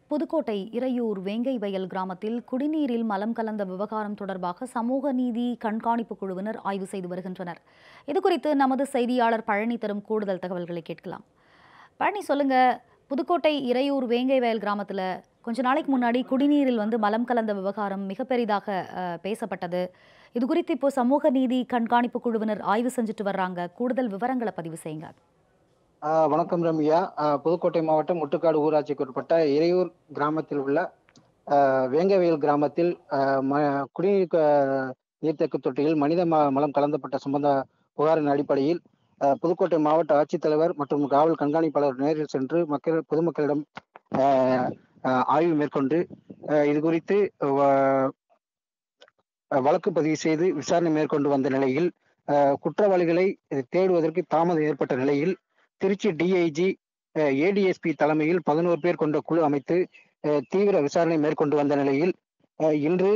புதுக்கோட்டை இறையூர் வேங்கை வயல் கிராமத்தில் குடிநீரில் மலம் கலந்த விவகாரம் தொடர்பாக சமூக நீதி கண்காணிப்பு குழுவினர் ஆய்வு செய்து வருகின்றனர் இதுகுறித்து நமது செய்தியாளர் பழனி தரும் கூடுதல் தகவல்களை கேட்கலாம் பழனி சொல்லுங்க புதுக்கோட்டை இறையூர் வேங்கை வயல் கிராமத்தில் கொஞ்ச நாளைக்கு முன்னாடி குடிநீரில் வந்து மலம் கலந்த விவகாரம் மிக பெரிதாக அஹ், பேசப்பட்டது இது குறித்து இப்போ சமூக நீதி கண்காணிப்பு குழுவினர் ஆய்வு செஞ்சுட்டு வர்றாங்க கூடுதல் விவரங்களை பதிவு செய்யுங்க ஆஹ் வணக்கம் ரம்யா ஆஹ் புதுக்கோட்டை மாவட்டம் முட்டுக்காடு ஊராட்சிக்கு உட்பட்ட இறையூர் கிராமத்தில் உள்ள ஆஹ் வேங்கவேல் கிராமத்தில் ஆஹ் ம- குடிநீர் க- நீர்த்தேக்க தொட்டியில் மனித ம மலம் கலந்தப்பட்ட சம்பந்த புகாரின் அடிப்படையில் ஆஹ் புதுக்கோட்டை மாவட்ட ஆட்சித்தலைவர் மற்றும் காவல் கண்காணிப்பாளர் நேரில் சென்று மக்கள் பொதுமக்களிடம் ஆஹ் ஆஹ் ஆய்வு மேற்கொண்டு ஆஹ் இது குறித்து வ- வழக்கு பதிவு செய்து விசாரணை மேற்கொண்டு வந்த நிலையில் ஆஹ் குற்றவாளிகளை தேடுவதற்கு தாமதம் ஏற்பட்ட நிலையில் திருச்சி டிஐஜி ஏடிஎஸ்பி தலைமையில் பதினோரு பேர் கொண்ட குழு அமைத்து அஹ், தீவிர விசாரணை மேற்கொண்டு வந்த நிலையில் அஹ், இன்று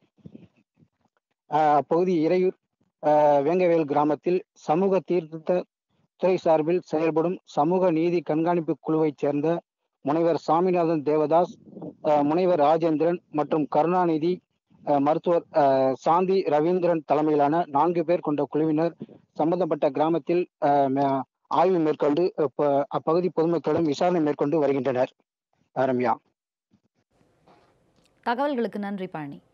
அஹ், அப்பகுதி இறையூர் அஹ், வேங்கவேல் கிராமத்தில் சமூக தீர்த்த துறை சார்பில் செயல்படும் சமூக நீதி கண்காணிப்பு குழுவைச் சேர்ந்த முனைவர் சாமிநாதன் தேவதாஸ் அஹ், முனைவர் ராஜேந்திரன் மற்றும் கருணாநிதி அஹ், மருத்துவர் அஹ், சாந்தி ரவீந்திரன் தலைமையிலான நான்கு பேர் கொண்ட குழுவினர் சம்பந்தப்பட்ட கிராமத்தில் அஹ், ம- ஆய்வு மேற்கொண்டு அப்ப- அப்பகுதி பொதுமக்களிடம் விசாரணை மேற்கொண்டு வருகின்றனர் ரம்யா தகவல்களுக்கு நன்றி பழனி